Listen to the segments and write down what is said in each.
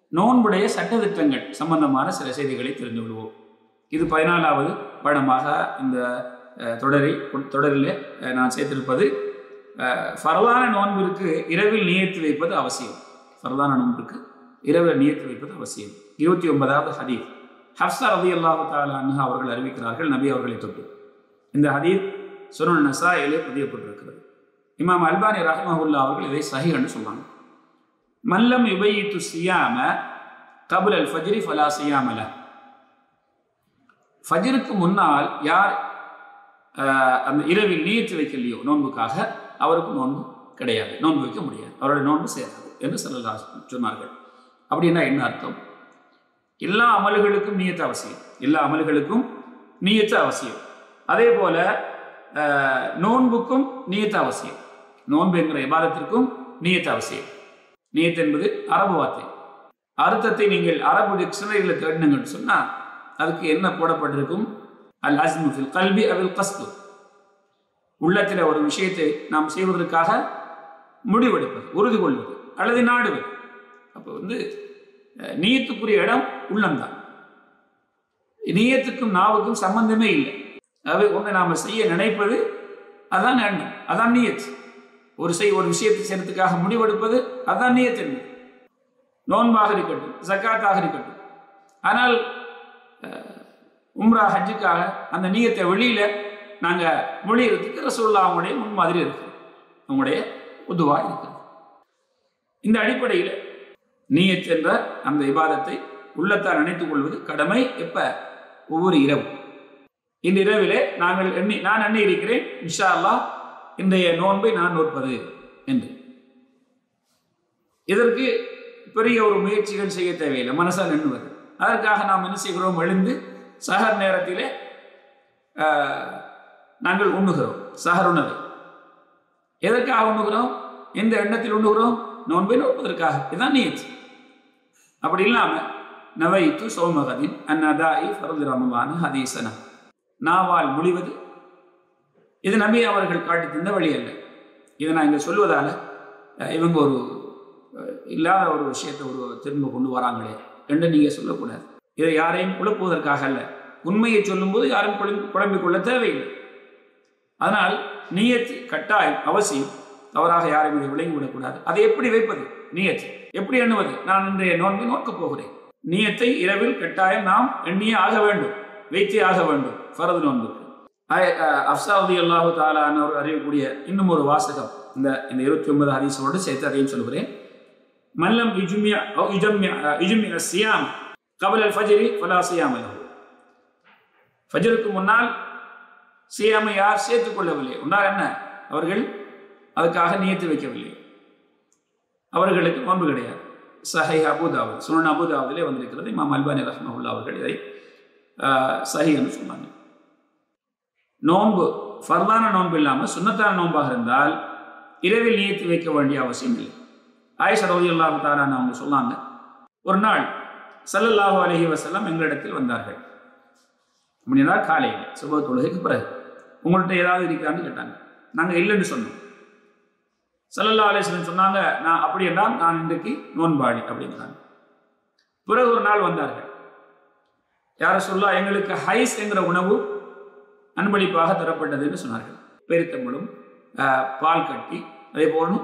நோன்புடைய சட்டத்திட்டங்கள் சம்பந்தமான சில செய்திகளை தெரிந்து கொள்வோம் இது பதினாலாவது பாடமாக இந்த அஹ், தொடரை தொடரில் அஹ், நான் சேர்த்திருப்பது அஹ், ஃபர்லான நோன்பிற்கு இரவில் நியத்து வைப்பது அவசியம் ஃபர்லான நோன்பிற்கு இரவில் நியத்து வைப்பது அவசியம் இருபத்தி ஒன்பதாவது ஹதீஸ் ஹப்சா ரதி அல்லாஹு தாலா அன்ஹா அவர்கள் அறிவிக்கிறார்கள் நபி அவர்களை தொட்டு இந்த ஹதீஸ் சுருள் நசாயிலே பதியப்பட்டிருக்கிறது இமாம் அல்பானி ரஹ்மஹுல்லா அவர்கள் இதை சஹிஹ்னு சொல்றாங்க மல்லம் யுபையித்து சியாம கபுல் அல் ஃபஜ்ரி ஃபலா சியாமல ஃபஜ்ருக்கு முன்னால் யார் ஆஹ், அந்த இரவில் நீயத்து வைக்கலையோ நோன்புக்காக அவருக்கு நோன்பு கிடையாது நோன்பு வைக்க முடியாது அவருடைய நோன்பு சேராது என்று சொல்லலா சொன்னார்கள் அப்படின்னா என்ன அர்த்தம் எல்லா அமல்களுக்கும் நீயத்து அவசியம் எல்லா அமல்களுக்கும் நீயத்து அவசியம் அதே போல ஆஹ், நோன்புக்கும் நீயத்து அவசியம் நோன்பு என்கிற இபாதத்திற்கும் நீயத்து அவசியம் நீயத் என்பது அரபு வார்த்தை அர்த்தத்தை நீங்கள் அரபு டிக்ஷனரியில் தேடினீங்கன்னு சொன்னால் அதுக்கு என்ன போடப்பட்டிருக்கும் அல் அஸ்மு ஃபில் கல்வி அவில் கஸ்து உள்ளத்தில் ஒரு விஷயத்தை நாம் செய்வதற்காக முடிவெடுப்பது உறுதி கொள்வது அல்லது நாடுவது அப்போ வந்து அஹ், நீயத்துக்குரிய இடம் உள்ளம்தான் நீயத்துக்கும் நாவுக்கும் சம்பந்தமே இல்லை அதாவது ஒன்று நாம் செய்ய நினைப்பது அதான் எண்ணம் அதான் நீயத் ஒரு செய் ஒரு விஷயத்தை செய்யறதுக்காக முடிவெடுப்பது அதான் நீயத் என்பது நோன்பாக இருக்கட்டும் ஜக்காத்தாக இருக்கட்டும் ஆனால் அஹ், உம்ரா ஹஜ்ஜுக்காக அந்த நீயத்தை வெளியில நாங்கள் மொழியறதுக்கு ரசூல்லா அவங்களுடைய முன்மாதிரி இருக்குது அவங்களுடைய உதுவாக இருக்குது இந்த அடிப்படையில் நீயத் என்ற அந்த இபாதத்தை உள்ளத்தால் நினைத்துக் கொள்வது கடமை எப்ப ஒவ்வொரு இரவு இந்த இரவிலே நாங்கள் எண்ணி நான் எண்ணி இருக்கிறேன் இன்ஷா அல்லாஹ் இன்றைய நோன்பை நான் நோற்பது என்று இதற்கு பெரிய ஒரு முயற்சிகள் செய்ய தேவையில்லை மனசால் எண்ணுவது அதற்காக நாம் என்ன செய்கிறோம் எழுந்து சஹர் நேரத்திலே ஆஹ், நாங்கள் உண்ணுகிறோம் சஹர் உணவு எதற்காக உண்ணுகிறோம் எந்த எண்ணத்தில் உண்ணுகிறோம் நோன்பை நோற்பதற்காக இதுதான் நீயத் அப்படி இல்லாம நவைத்து சோமகதின் அந்நதாயி ஃபரது ரமலான ஹதீசன நாவால் முடிவது இது நபி அவர்கள் காட்டி தந்த வழி அல்ல இதை நான் இங்கே சொல்வதால அஹ், இவங்க ஒரு அஹ், இல்லாத ஒரு விஷயத்தை ஒரு திரும்ப கொண்டு வராங்களே என்று நீங்கள் சொல்லக்கூடாது இதை யாரையும் குழப்புவதற்காக அல்ல உண்மையை சொல்லும்போது யாரும் குழம்பி குழம்பிக் கொள்ள தேவையில்லை அதனால் நீயத்து கட்டாயம் அவசியம் தவறாக யாரையும் இதை விளங்கிவிடக்கூடாது அதை எப்படி வைப்பது நீயத் எப்படி எண்ணுவது நான் இன்றைய நோன்பை நோக்கப் போகிறேன் நீயத்தை இரவில் கட்டாயம் நாம் எண்ணியே ஆக வேண்டும் வைத்தே ஆக வேண்டும் ஃபரது நோன்புக்கு அஃப்சாவுதி அல்லாஹு தாலான்னு அவர் அறியக்கூடிய இன்னும் ஒரு வாசகம் இந்த இந்த இருபத்தி ஒன்பது ஹதீஸோடு சேர்த்து அதையும் சொல்கிறேன் மல்லம் இஜுமியா இஜம்யா இஜுமியா சியாம் கபல் அல் ஃபஜ்ரி ஃபலா சியாம் லஹு ஃபஜ்ருக்கு முன்னால் சியாமை யார் சேர்த்துக் கொள்ளவில்லை உண்டால் என்ன அவர்கள் அதுக்காக நியத்து வைக்கவில்லை அவர்களுக்கு நோன்பு கிடையாது சஹை அபுதாவுத் சுனன் அபுதாவுதிலே வந்திருக்கிறது இமாம் அல்பானி ரஹ்மஹுல்லா அவர்கள் இதை ஆஹ், சஹி என்று சொன்னாங்க நோன்பு ஃபர்தான நோன்பு இல்லாமல் சுன்னத்தான நோன்பாக இருந்தால் இரவில் நியத்து வைக்க வேண்டிய அவசியம் இல்லை ஆயிஷா ரவி அல்லாஹு தாலான்னு அவங்க சொன்னாங்க ஒரு நாள் ஸல்லல்லாஹு அலைஹி வஸல்லம் எங்களிடத்தில் வந்தார்கள் அப்படின்னா காலையில் சுப தொழுகைக்கு பிறகு உங்கள்கிட்ட ஏதாவது இருக்கான்னு கேட்டாங்க நாங்கள் இல்லைன்னு சொன்னோம் ஸல்லல்லாஹு அலைஹி வஸல்லம் சொன்னாங்க நான் அப்படி என்றால் நான் இன்றைக்கு நோன்பாளி அப்படிங்கிறாங்க பிறகு ஒரு நாள் வந்தார்கள் யார சொல்லா எங்களுக்கு ஹைஸ் என்கிற உணவு அன்பளிப்பாக தரப்பட்டதுன்னு சொன்னார்கள் பெருத்தம்பளும் ஆஹ், பால் கட்டி அதே போலும்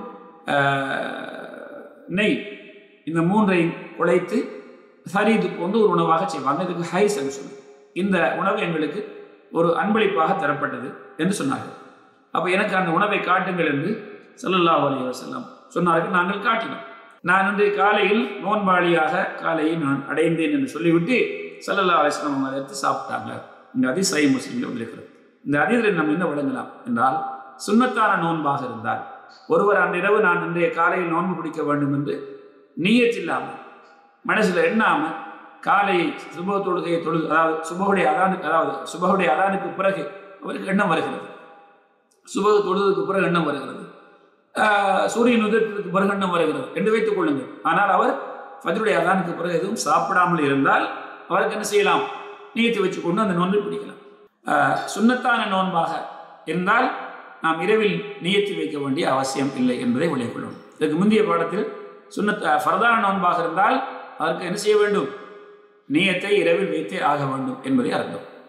ஆஹ், நெய் இந்த மூன்றையும் குழைத்து சரீது கொண்டு ஒரு உணவாக செய்வாங்க இதுக்கு ஹைஸ் என்று சொன்னாங்க இந்த உணவு எங்களுக்கு ஒரு அன்பளிப்பாக தரப்பட்டது என்று சொன்னார்கள் அப்போ எனக்கு அந்த உணவை காட்டுங்கள் என்று ஸல்லல்லாஹு அலைஹி வஸல்லம் சொன்னார்கள் நாங்கள் காட்டினோம் நான் இன்று காலையில் நோன்பாளியாக காலையை நான் அடைந்தேன் என்று சொல்லிவிட்டு ஸல்லல்லாஹு அலைஹி வஸல்லம் அவங்க அதை எடுத்து சாப்பிட்டாங்க இந்த அதி சை முஸ்லீமில் வந்திருக்கிறது இந்த அதிதில் நம்ம என்ன விளங்கலாம் என்றால் சுன்னத்தான நோன்பாக இருந்தால் ஒருவர் அன்றிரவு நான் இன்றைய காலையில் நோன்பு பிடிக்க வேண்டும் என்று நீயத்தில்லாமல் மனசில் எண்ணாமல் காலையை சுப தொழுகையை தொழுது அதாவது சுபகுடைய அதானுக்கு அதாவது சுபகுடைய அதானுக்கு பிறகு அவருக்கு எண்ணம் வருகிறது சுபகு தொழுதுக்கு பிறகு எண்ணம் வருகிறது ஆஹ் சூரியன் உதயத்திற்கு பிறகு எண்ணம் வருகிறது என்று வைத்துக் கொள்ளுங்கள் ஆனால் அவர் ஃபஜ்ருடைய அதானுக்கு பிறகு எதுவும் சாப்பிடாமல் இருந்தால் அவருக்கு என்ன செய்யலாம் நீயத்தை வச்சுக்கொண்டு அந்த நோன்பை பிடிக்கலாம் ஆஹ் சுன்னத்தான நோன்பாக இருந்தால் நாம் இரவில் நியத்தி வைக்க வேண்டிய அவசியம் இல்லை என்பதை விளைய கொள்ளும் இதற்கு முந்தைய பாடத்தில் சுன்னத் ஆஹ் ஃபர்தான நோன்பாக இருந்தால் அதற்கு என்ன செய்ய வேண்டும் நீயத்தை இரவில் வைத்தே ஆக வேண்டும் என்பதை அர்த்தம்